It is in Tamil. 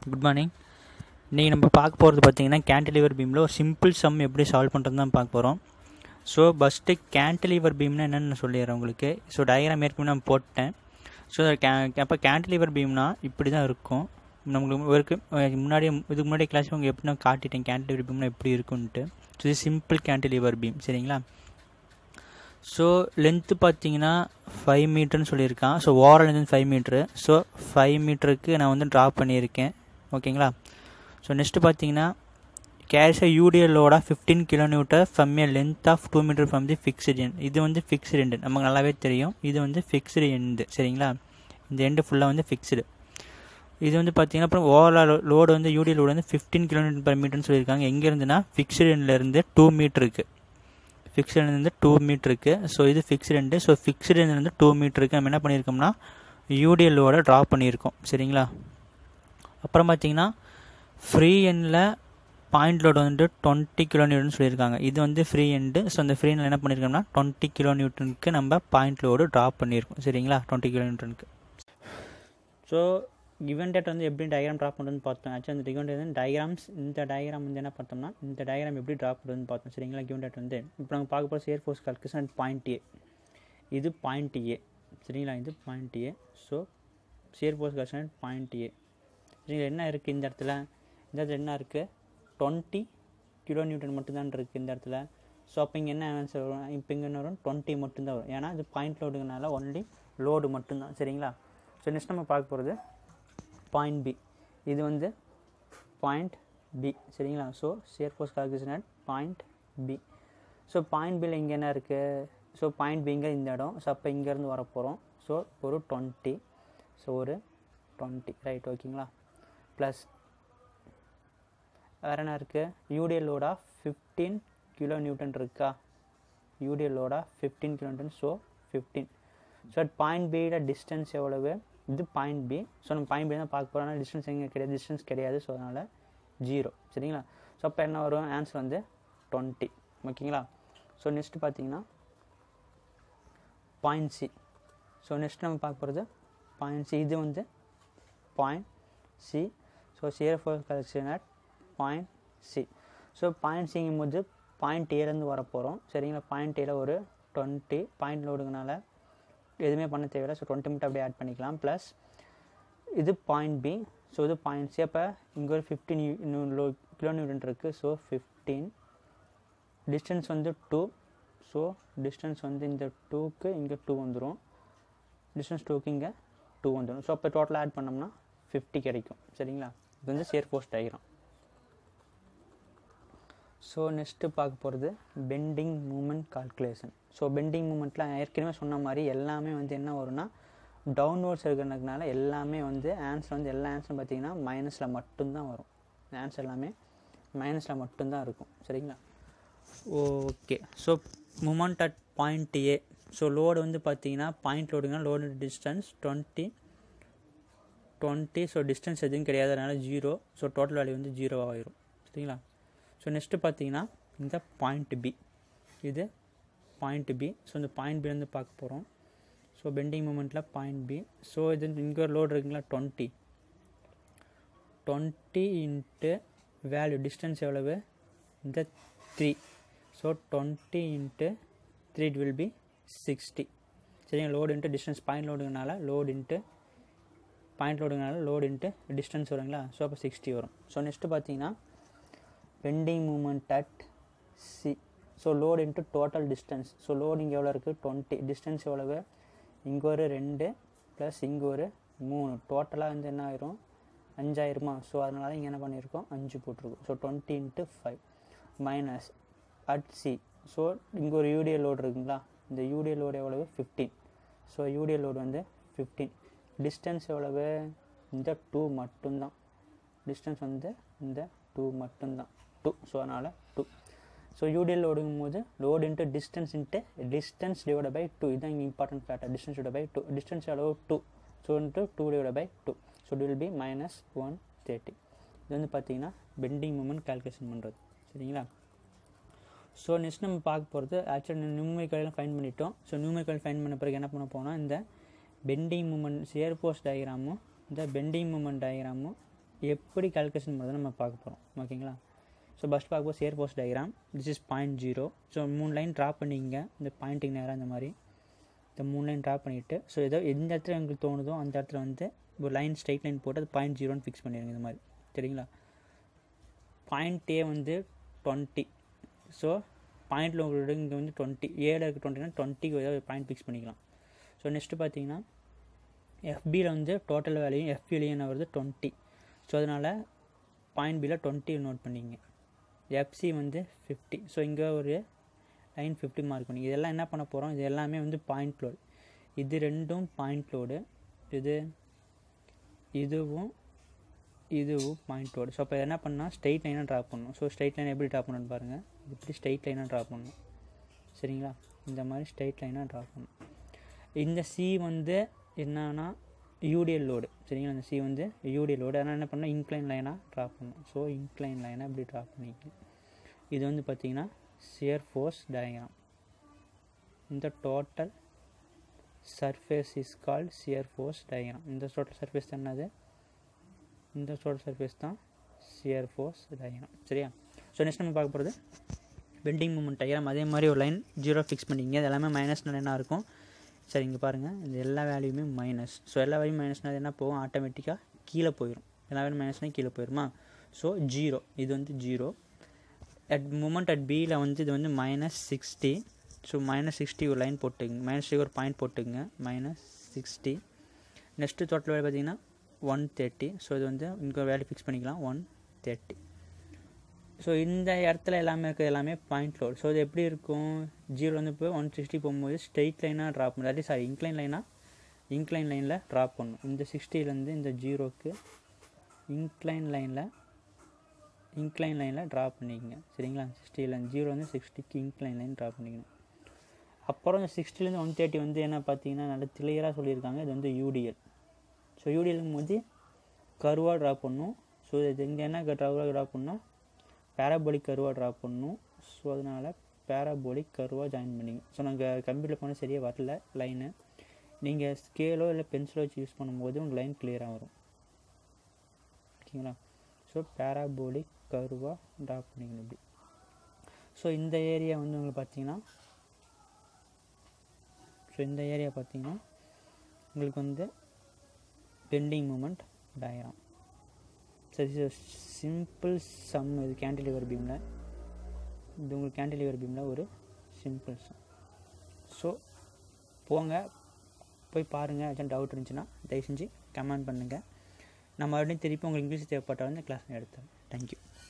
குட் மார்னிங் இன்றைக்கி நம்ம பார்க்க போகிறது பார்த்தீங்கன்னா கேன்டிலிவர் பீமில் ஒரு சிம்பிள் சம் எப்படி சால்வ் பண்ணுறது தான் பார்க்க போகிறோம் ஸோ ஃபஸ்ட்டு கேன்டிலிவர் பீம்னா என்னென்னு நான் சொல்லிடுறேன் உங்களுக்கு ஸோ டயக்ராம் ஏற்கனவே நான் போட்டேன் ஸோ கே அப்போ கேன்டிலிவர் பீம்னா இப்படி தான் இருக்கும் நம்மளுக்கு ஒருக்கு முன்னாடி இதுக்கு முன்னாடி கிளாஸ் உங்களுக்கு எப்படி நான் காட்டிட்டேன் கேன்டிலிவர் பீம்னா எப்படி இருக்குன்ட்டு ஸோ இது சிம்பிள் கேன்டிலிவர் பீம் சரிங்களா ஸோ லென்த்து பார்த்தீங்கன்னா ஃபைவ் மீட்டர்னு சொல்லியிருக்கான் so overall length five metre so five மீட்டருக்கு நான் வந்து ட்ரா பண்ணியிருக்கேன் ஓகேங்களா ஸோ நெக்ஸ்ட்டு பார்த்தீங்கன்னா கேரிஸ் யூடிஎல் லோடாக fifteen kilometre from A length of two metre from the fixed end இது வந்து ஃபிக்ஸ்டு எண்டு நமக்கு நல்லாவே தெரியும் இது வந்து ஃபிக்ஸ்டு எண்டு சரிங்களா இந்த எண்டு ஃபுல்லாக வந்து ஃபிக்ஸ்டு இது வந்து பார்த்தீங்கன்னா அப்புறம் ஓவரால் லோடு வந்து யூடிஎல் லோடு வந்து ஃபிஃப்டீன் கிலோமீட்டர் பர் மீட்டர்னு சொல்லியிருக்காங்க எங்கேருந்துன்னா ஃபிக்ஸ்டு எண்ட்லேருந்து டூ மீட்டருக்கு ஃபிக்ஸ்டு வந்து டூ மீட்டருக்கு ஸோ இது ஃபிக்ஸ்டு எண்டு ஸோ ஃபிக்ஸ்டு வந்து டூ மீட்டருக்கு நம்ம என்ன பண்ணியிருக்கோம்னா யூடிஎல்லோட ட்ரா பண்ணியிருக்கோம் சரிங்களா அப்புறம் பார்த்தீங்கன்னா ஃப்ரீ எண்டில் பாயிண்ட் லோடு வந்துட்டு டுவெண்ட்டி கிலோ நியூட்டன் சொல்லியிருக்காங்க இது வந்து ஃப்ரீ எண்டு ஸோ அந்த ஃப்ரீ என்ன பண்ணியிருக்கோம்னா டுவெண்ட்டி கிலோ நியூட்டனுக்கு நம்ம பாயிண்ட் லோடு ட்ராப் பண்ணியிருக்கோம் சரிங்களா டுவெண்ட்டி கிலோ நியூட்டனுக்கு ஸோ கிவன் டேட் வந்து எப்படி டயக்ராம் ட்ராப் பண்ணுறதுன்னு பார்த்தோம் ஆக்சுவலி அந்த கிவன் டேட் வந்து டயக்ராம்ஸ் இந்த டயக்ராம் வந்து என்ன பார்த்தோம்னா இந்த டயக்ராம் எப்படி ட்ராப் பண்ணுறதுன்னு பார்த்தோம் சரிங்களா கிவன் டேட் வந்து இப்போ நாங்கள் பார்க்க போகிற shear force calculation and point A இது பாயிண்ட் ஏ சரிங்களா இது point A so shear force calculation and point A சரிங்களா என்ன இருக்குது இந்த இடத்துல இந்த இடத்துல என்ன இருக்குது டுவெண்ட்டி கிலோ நியூட்டன் மட்டும்தான் இருக்குது இந்த இடத்துல ஸோ அப்போ இங்கே என்ன ஆன்சர் வரும் இப்போ இங்கே என்ன வரும் டுவெண்ட்டி மட்டும்தான் வரும் ஏன்னா இது பாயிண்ட் லோடுங்கனால ஒன்லி லோடு மட்டும்தான் சரிங்களா ஸோ நெக்ஸ்ட் நம்ம பார்க்க போகிறது பாயிண்ட் பி இது வந்து பாயிண்ட் பி சரிங்களா so shear force calculation at point B so point பியில் இங்கே என்ன இருக்குது ஸோ பாயிண்ட் பிங்க இந்த இடம் ஸோ அப்போ இங்கேருந்து வர போகிறோம் ஸோ ஒரு டுவெண்ட்டி ஸோ ஒரு டுவெண்ட்டி ரைட் ஓகேங்களா ப்ளஸ் வேறு என்ன இருக்குது யூடிஎல் லோடா ஃபிஃப்டீன் கிலோ நியூட்டன் இருக்கா யூடிஎல் லோடா fifteen kilo newton so fifteen so at point பியோட டிஸ்டன்ஸ் எவ்வளவு இது பாயிண்ட் பி ஸோ நம்ம பாயிண்ட் பி தான் பார்க்க போகிறோம் ஆனால் டிஸ்டன்ஸ் எங்கே கிடையாது டிஸ்டன்ஸ் கிடையாது ஸோ அதனால் ஜீரோ சரிங்களா ஸோ அப்போ என்ன வரும் ஆன்சர் வந்து டுவெண்ட்டி ஓகேங்களா ஸோ நெக்ஸ்ட்டு பார்த்தீங்கன்னா பாயிண்ட் சி ஸோ நெக்ஸ்ட் நம்ம பார்க்க போகிறது பாயிண்ட் சி இது வந்து point C so shear force calculation at point C so point சிங்கும் போது பாயிண்ட் ஏலேருந்து வர போகிறோம் சரிங்களா பாயிண்ட் ஏல ஒரு டுவெண்ட்டி பாயிண்ட் லோடுங்கனால எதுவுமே பண்ண தேவையில்லை ஸோ டுவெண்ட்டி மினிட் அப்படியே ஆட் பண்ணிக்கலாம் ப்ளஸ் இது பாயிண்ட் பி ஸோ இது பாயிண்ட் சி அப்போ இங்கே ஒரு ஃபிஃப்டீன் லோ கிலோ நியூட்டன் இருக்குது ஸோ ஃபிஃப்டீன் டிஸ்டன்ஸ் வந்து டூ ஸோ டிஸ்டன்ஸ் வந்து இந்த டூக்கு இங்கே டூ வந்துடும் டிஸ்டன்ஸ் டூக்கு இங்கே டூ வந்துடும் ஸோ அப்போ டோட்டலாக ஆட் பண்ணோம்னா ஃபிஃப்டி கிடைக்கும் சரிங்களா இது வந்து சேர் போஸ்ட் டயக்ராம் ஸோ நெக்ஸ்ட்டு பார்க்க போகிறது bending moment calculation so bending மூமெண்ட்லாம் ஏற்கனவே சொன்ன மாதிரி எல்லாமே வந்து என்ன வரும்னா டவுன்வர்ட்ஸ் இருக்கிறதுனால எல்லாமே வந்து ஆன்சர் வந்து எல்லா ஆன்சரும் பார்த்தீங்கன்னா மைனஸில் மட்டும்தான் வரும் ஆன்சர் எல்லாமே மைனஸில் மட்டும்தான் இருக்கும் சரிங்களா okay so moment at point A so load வந்து பார்த்தீங்கன்னா பாயிண்ட் லோடுங்கன்னா load distance twenty twenty so distance எதுவும் கிடையாது அதனால் ஜீரோ ஸோ டோட்டல் வேல்யூ வந்து ஜீரோவாக ஆயிரும் சரிங்களா ஸோ நெக்ஸ்ட்டு பார்த்தீங்கன்னா இந்த பாயிண்ட் பி இது பாயிண்ட் பி ஸோ இந்த பாயிண்ட் பி வந்து பார்க்க போகிறோம் ஸோ பெண்டிங் மூமெண்ட்டில் பாயிண்ட் பி ஸோ இது இங்கே ஒரு லோடு இருக்குங்களா twenty twenty into value distance எவ்வளவு இந்த three so twenty into three it will be sixty சரிங்க லோடு இன்ட்டு டிஸ்டன்ஸ் பாயிண்ட் லோடுங்கனால லோடு இன்ட்டு பாயிண்ட் லோடுங்கனால லோடு இன்ட்டு டிஸ்டன்ஸ் வருங்களா ஸோ அப்போ சிக்ஸ்டி வரும் ஸோ நெக்ஸ்ட்டு பார்த்தீங்கன்னா bending moment at C so load into total distance so load இங்கே எவ்வளோ இருக்குது டுவெண்ட்டி டிஸ்டன்ஸ் எவ்வளவு இங்கே ஒரு ரெண்டு ப்ளஸ் இங்கே ஒரு மூணு டோட்டலாக வந்து என்ன ஆயிரும் அஞ்சாயிரமா ஸோ அதனால இங்கே என்ன பண்ணியிருக்கோம் அஞ்சு போட்டிருக்கோம் so twenty into five minus at C so இங்கே ஒரு யூடிஎல் லோடு இருக்குங்களா இந்த யூடிஎல் லோடு எவ்வளவு ஃபிஃப்டீன் ஸோ யூடிஎல் லோடு வந்து ஃபிஃப்டீன் டிஸ்டன்ஸ் எவ்வளவு இந்த டூ மட்டும்தான் டிஸ்டன்ஸ் வந்து இந்த டூ மட்டும்தான் டூ ஸோ அதனால் டூ ஸோ யூடிஎல் லோடுங்கும் போது load into distance into distance divide by two இதுதான் இங்கே important factor distance divide by two distance எவ்வளோ two so into two divide by two so will be minus one thirty இது வந்து பார்த்தீங்கன்னா பெண்டிங் மூமெண்ட் கால்குலேஷன் பண்ணுறது சரிங்களா ஸோ நெக்ஸ்ட் நம்ம பார்க்க போகிறது ஆக்சுவலி நியூமரிக்கல்லாம் ஃபைன் பண்ணிட்டோம் ஸோ நியூமரிக்கல் ஃபைன் பண்ண பிறகு என்ன பண்ண போனால் இந்த பெண்டிங் மூமெண்ட் ஷேர் போஸ்ட் டயக்ராமும் இந்த பெண்டிங் மூமெண்ட் டயக்ராமும் எப்படி கால்குலேஷன் பண்ணுறது நம்ம பார்க்க போகிறோம் ஓகேங்களா ஸோ ஃபஸ்ட் பார்க்கும்போது சேர் போஸ்ட் diagram this is point zero so மூணு லைன் ட்ரா பண்ணிக்கங்க இந்த பாயிண்ட்டுக்கு நேராக இந்த மாதிரி இந்த மூணு லைன் ட்ரா பண்ணிவிட்டு ஸோ ஏதோ எந்த இடத்துல உங்களுக்கு தோணுதோ அந்த இடத்துல வந்து ஒரு லைன் ஸ்ட்ரைட் லைன் போட்டு அது பாயிண்ட் ஜீரோன்னு ஃபிக்ஸ் பண்ணிடுங்க இந்த மாதிரி சரிங்களா பாயிண்ட் ஏ வந்து டுவெண்ட்டி ஸோ பாயிண்டில் உங்களோட இங்கே வந்து டுவெண்ட்டி ஏல இருக்க டுவெண்ட்டினா டுவெண்ட்டிக்கு ஏதாவது பாயிண்ட் ஃபிக்ஸ் பண்ணிக்கலாம் ஸோ நெக்ஸ்ட்டு பார்த்தீங்கன்னா எஃபியில் வந்து டோட்டல் வேல்யூயும் எஃபிலையும் என்ன வருது டுவெண்ட்டி ஸோ அதனால் பாயிண்ட் பியில் டுவெண்ட்டி நோட் பண்ணிங்க எஃப்சி வந்து ஃபிஃப்டி ஸோ இங்கே ஒரு லைன் ஃபிஃப்டி மார்க் பண்ணி இதெல்லாம் என்ன பண்ண போகிறோம் இது எல்லாமே வந்து பாயிண்ட் லோடு இது ரெண்டும் பாயிண்ட் லோடு இது இதுவும் இதுவும் பாயிண்ட் லோடு ஸோ அப்போ என்ன பண்ணால் ஸ்ட்ரைட் லைனாக ட்ரா பண்ணணும் ஸோ ஸ்ட்ரைட் லைன் எப்படி ட்ரா பண்ணணும்னு பாருங்கள் இப்படி ஸ்ட்ரைட் லைனாக ட்ரா பண்ணணும் சரிங்களா இந்த மாதிரி ஸ்ட்ரைட் லைனாக ட்ரா பண்ணணும் இந்த சி வந்து என்னன்னா யூடிஎல் லோடு சரிங்களா இந்த சி வந்து யூடிஎல் லோடு அதனால் என்ன பண்ணால் இன்க்ளைன் லைனாக ட்ரா பண்ணணும் ஸோ இன்க்ளைன் லைனாக இப்படி ட்ரா பண்ணிக்கணும் இது வந்து பார்த்திங்கன்னா சியர் ஃபோர்ஸ் டயக்ராம் இந்த total surface is called shear force diagram இந்த டோட்டல் சர்ஃபேஸ் என்னது இந்த டோட்டல் சர்ஃபேஸ் தான் சியர் ஃபோர்ஸ் டயக்ராம் சரியா ஸோ நெக்ஸ்ட் நம்ம பார்க்க போகிறது பெண்டிங் மூமெண்ட் டயக்ராம் அதே மாதிரி ஒரு லைன் ஜீரோ ஃபிக்ஸ் பண்ணிங்க இது எல்லாமே மைனஸ் லைனாக இருக்கும் சரி இங்கே பாருங்கள் இது எல்லா வேல்யூமே மைனஸ் ஸோ எல்லா வேல்யூ மைனஸ்னால் என்ன போகும் ஆட்டோமேட்டிக்காக கீழே போயிடும் எல்லா வேல்யூ மைனஸ்னால் கீழே போயிடுமா ஸோ ஜீரோ இது வந்து ஜீரோ அட் மூமெண்ட் அட் பியில் வந்து இது வந்து minus sixty so minus sixty ஒரு லைன் போட்டுங்க மைனஸ் ஒரு பாயிண்ட் போட்டுங்க minus sixty next total value பார்த்தீங்கன்னா ஒன் தேர்ட்டி ஸோ இது வந்து இங்கே வேல்யூ ஃபிக்ஸ் பண்ணிக்கலாம் ஒன் தேர்ட்டி ஸோ இந்த இடத்துல எல்லாமே இருக்கிறது எல்லாமே பாயிண்ட் லோட் ஸோ இது எப்படி இருக்கும் ஜீரோ வந்து இப்போ ஒன் சிக்ஸ்டி போகும்போது ஸ்ட்ரெயிட் லைனாக ட்ராப் பண்ணும் அதாவது சாரி இன்க்ளைன் லைனாக இன்க்ளைன் லைனில் ட்ராப் பண்ணும் இந்த சிக்ஸ்டிலேருந்து இந்த ஜீரோக்கு இன்க்ளைன் லைனில் இன்க்ளைன் லைனில் ட்ரா பண்ணிக்கங்க சரிங்களா சிக்ஸ்டியில் ஜீரோ வந்து சிக்ஸ்டிக்கு இன்க்ளைன் லைன் ட்ரா பண்ணிக்கணும் அப்புறம் இந்த சிக்ஸ்டிலேருந்து ஒன் தேர்ட்டி வந்து என்ன பார்த்தீங்கன்னா நல்ல கிளியராக சொல்லியிருக்காங்க இது வந்து யூடிஎல் ஸோ யூடிஎல்ங்கும் போது கருவாக ட்ரா பண்ணும் ஸோ இது இங்கே என்ன கருவாக ட்ரா பண்ணால் பேராபோலிக் கருவாக ட்ரா பண்ணணும் ஸோ அதனால் பேராபோலிக் கருவாக ஜாயின் பண்ணிங்க ஸோ நாங்கள் கம்ப்யூட்டர் பண்ண சரியாக வரல லைனு நீங்கள் ஸ்கேலோ இல்லை பென்சிலோ வச்சு யூஸ் பண்ணும்போது உங்கள் லைன் கிளியராக வரும் ஓகேங்களா ஸோ பேராபோலிக் கருவாக ட்ரா பண்ணிக்கணும் இப்படி ஸோ இந்த ஏரியா வந்து உங்களுக்கு பார்த்தீங்கன்னா ஸோ இந்த ஏரியா பார்த்தீங்கன்னா உங்களுக்கு வந்து பெண்டிங் மூமெண்ட் டயராம் சரி சிம்பிள் சம் இது கேன்டிலிவர் பீமில் இது உங்களுக்கு கேன்டிலிவர் பீமில் ஒரு சிம்பிள் சம் ஸோ போங்க போய் பாருங்கள் ஏதாச்சும் டவுட் இருந்துச்சுன்னா தயவு செஞ்சு கமெண்ட் பண்ணுங்கள் நான் மறுபடியும் திருப்பி உங்களுக்கு இங்கிலீஷ் தேவைப்பட்டால் வந்து கிளாஸ் எடுத்தேன் தேங்க்யூ